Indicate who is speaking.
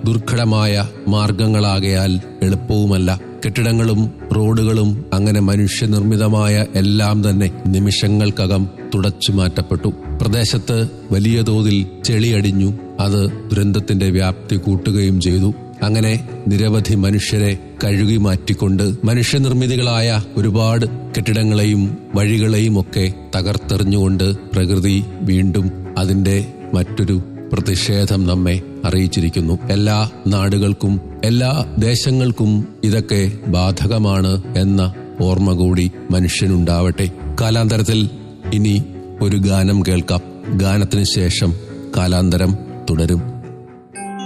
Speaker 1: ദുർഘടമായ മാർഗങ്ങളാകയാൽ എളുപ്പവുമല്ല കെട്ടിടങ്ങളും റോഡുകളും അങ്ങനെ മനുഷ്യനിർമ്മിതമായ എല്ലാം തന്നെ നിമിഷങ്ങൾക്കകം തുടച്ചു മാറ്റപ്പെട്ടു പ്രദേശത്ത് വലിയ തോതിൽ ചെളിയടിഞ്ഞു അത് ദുരന്തത്തിന്റെ വ്യാപ്തി കൂട്ടുകയും ചെയ്തു അങ്ങനെ നിരവധി മനുഷ്യരെ കഴുകി മാറ്റിക്കൊണ്ട് മനുഷ്യനിർമ്മിതികളായ ഒരുപാട് കെട്ടിടങ്ങളെയും വഴികളെയും ഒക്കെ തകർത്തെറിഞ്ഞുകൊണ്ട് പ്രകൃതി വീണ്ടും അതിന്റെ മറ്റൊരു പ്രതിഷേധം നമ്മെ അറിയിച്ചിരിക്കുന്നു എല്ലാ നാടുകൾക്കും എല്ലാ ദേശങ്ങൾക്കും ഇതൊക്കെ ബാധകമാണ് എന്ന ഓർമ്മ കൂടി മനുഷ്യനുണ്ടാവട്ടെ കാലാന്തരത്തിൽ ഇനി ഒരു ഗാനം കേൾക്കാം ഗാനത്തിന് ശേഷം കാലാന്തരം തുടരും